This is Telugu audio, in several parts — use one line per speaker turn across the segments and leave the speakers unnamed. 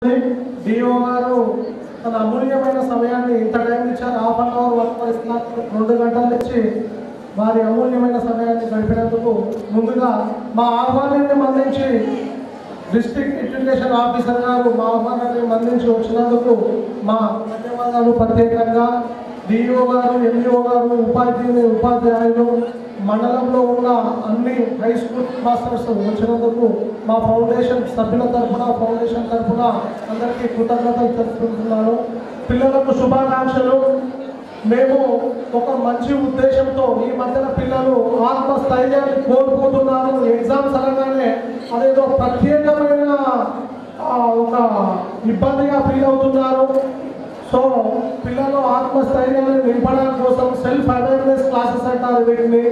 డిఓ గారు తన అమూల్యమైన సమయాన్ని ఇంత టైం ఇచ్చారు హాఫ్ అన్ అవర్ వర్క్ ఇస్తున్నారు రెండు గంటలు ఇచ్చి వారి అమూల్యమైన సమయాన్ని గడిపినందుకు ముందుగా మా ఆహ్వానాన్ని మన్నించి డిస్ట్రిక్ట్ ఎడ్యుకేషన్ ఆఫీసర్ గారు మా ఆహ్వానాన్ని మన్నించి వచ్చినందుకు మా ధన్యవాదాలు ప్రత్యేకంగా డిఓ గారు ఎంఈఓ గారు ఉపాధ్యాయుని ఉపాధ్యాయులు మండలంలో ఉన్న అన్ని హై స్కూల్ మాస్టర్స్ వచ్చినందుకు మా ఫౌండేషన్ సభ్యుల తరఫున ఫౌండేషన్ తరఫున అందరికీ కృతజ్ఞతలు తెలుపుతున్నాను పిల్లలకు శుభాకాంక్షలు మేము ఒక మంచి ఉద్దేశంతో ఈ మధ్యన పిల్లలు ఆత్మస్థైర్యాన్ని కోల్పోతున్నారు ఎగ్జామ్స్ అనగానే అదేదో ప్రత్యేకమైన ఆ, ఒక ఇబ్బందిగా ఫీల్ అవుతున్నారు సో పిల్లలు ఆత్మస్థైర్యాన్ని నింపడం కోసం సెల్ఫ్ అవేర్నెస్ క్లాసెస్ అంటారు వీటిని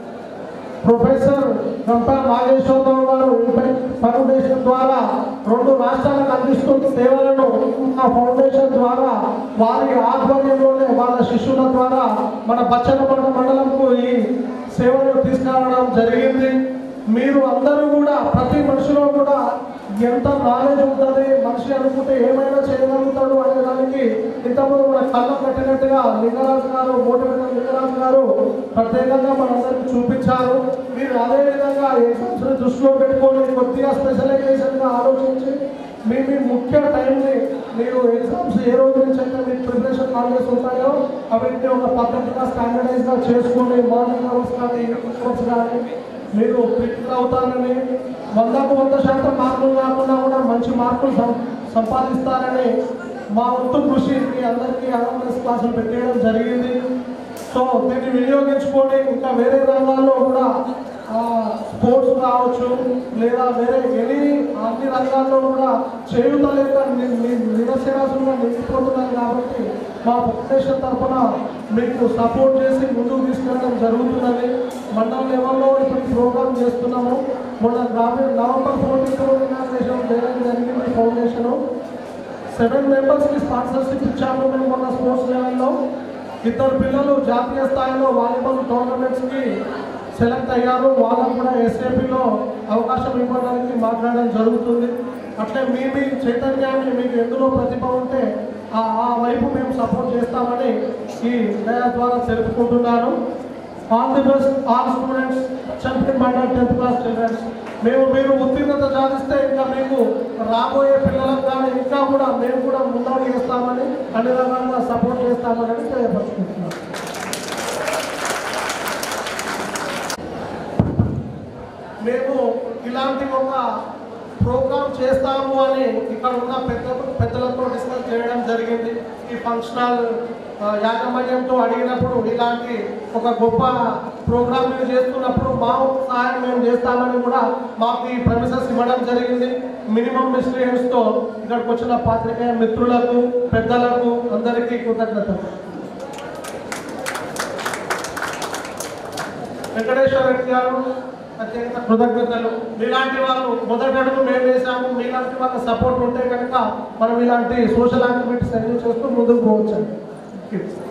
ప్రొఫెసర్ డాక్టర్ నాగేశ్వరరావు గారు ఇంపెక్ట్ ఫౌండేషన్ ద్వారా రెండు రాష్ట్రాలకు అందిస్తున్న సేవలను ఆ ఫౌండేషన్ ద్వారా వారి ఆధ్వర్యంలోనే వాళ్ళ శిష్యుల ద్వారా మన బచ్చనపట్ల మండలంకు ఈ సేవలు తీసుకురావడం జరిగింది మీరు అందరూ కూడా ప్రతి మనిషిలో కూడా ఎంత నాలెడ్జ్ ఉంటుంది మనిషి అనుకుంటే ఏమైనా చేయగలుగుతాడు అనే దానికి ఇంతకుముందు మన కళ్ళ కట్టినట్టుగా లింగరాజు గారు మోటివేటర్ లింగరాజు గారు ప్రత్యేకంగా మనందరికీ చూపించారు మీరు అదే విధంగా ఎగ్జామ్స్ దృష్టిలో పెట్టుకొని కొద్దిగా స్పెషలైజేషన్గా ఆలోచించి మీ మీ ముఖ్య టైంని మీరు ఎగ్జామ్స్ ఏ రోజు నుంచి అయితే మీకు ప్రిపరేషన్ కాలేజ్ ఉంటాయో అవన్నీ ఒక పద్ధతిగా స్టాండర్డైజ్గా చేసుకొని మార్నింగ్ అవర్స్ కానీ ఈవినింగ్ అవర్స్ కానీ మీరు ప్రిపేర్ అవుతారని వందకు వంద శాతం మార్కులు కాకుండా కూడా మంచి మార్కులు సం- సంపాదిస్తారని మా వంతు కృషి మీ అందరికీ అవేర్నెస్ క్లాసులు పెట్టేయడం జరిగింది సో దీన్ని వినియోగించుకొని ఇంకా వేరే రంగాల్లో కూడా స్పోర్ట్స్ కావచ్చు లేదా వేరే ఎనీ అన్ని రంగాల్లో కూడా చేయుత లేక ని- ని- నిరసనాసులుగా నిలిచిపోతున్నారు కాబట్టి మా ఫౌండేషన్ తరఫున మీకు సపోర్ట్ చేసి ముందుకు తీసుకెళ్ళడం జరుగుతున్నది మండల లెవెల్లో ఇప్పుడు ఈ ప్రోగ్రామ్ చేస్తున్నాము మొన్న గ్రామీణ నవంబర్ ఫోర్టీన్త్ ఇనాగ్రేషన్ చేయడం జరిగింది ఫౌండేషన్ సెవెన్ మెంబర్స్కి స్పాన్సర్షిప్ ఇచ్చాము మేము మొన్న స్పోర్ట్స్ లెవెల్లో ఇద్దరు పిల్లలు జాతీయ స్థాయిలో వాలీబాల్ టోర్నమెంట్స్కి సెలెక్ట్ అయ్యారు వాళ్ళకు కూడా ఎస్ఏపిలో అవకాశం ఇవ్వడానికి మాట్లాడడం జరుగుతుంది అట్లే మీ మీ చైతన్యాన్ని మీకు ఎందులో ప్రతిభ ఉంటే ఆ ఆ వైపు మేము సపోర్ట్ చేస్తామని ఈ దయా ద్వారా తెలుపుకుంటున్నాను all the best all students చంపి మండల్ టెన్త్ క్లాస్ చిల్డ్రన్స్ మేము మీరు ఉత్తీర్ణత సాధిస్తే ఇంకా మీకు రాబోయే పిల్లలకు కానీ ఇంకా కూడా మేము కూడా ముందడుగు చేస్తామని అన్ని రకాలుగా సపోర్ట్ చేస్తామని తెలియపరుచుకుంటున్నాం మేము ఇలాంటి ఒక ప్రోగ్రామ్ చేస్తాము అని ఇక్కడ ఉన్న పెద్ద పెద్దలతో డిస్కస్ చేయడం జరిగింది ఈ ఫంక్షనల్ ఆ, యాజమాన్యంతో అడిగినప్పుడు ఇలాంటి ఒక గొప్ప ప్రోగ్రామ్ మీరు చేస్తున్నప్పుడు మా సహాయం మేము చేస్తామని కూడా మాకు ఈ ప్రమిసెస్ ఇవ్వడం జరిగింది మినిమం మిస్లీనియన్స్తో ఇక్కడికి వచ్చిన పాత్రికేయ మిత్రులకు పెద్దలకు అందరికీ కృతజ్ఞతలు వెంకటేశ్వర రెడ్డి గారు ప్రత్యేక కృతజ్ఞతలు మీలాంటి వాళ్ళు మొదటి అడుగు మేము వేసాము మీలాంటి వాళ్ళ సపోర్ట్ ఉంటే కనుక మనం ఇలాంటి సోషల్ యాక్టివిటీస్ అన్ని చేస్తూ ముందుకు పోవచ్చు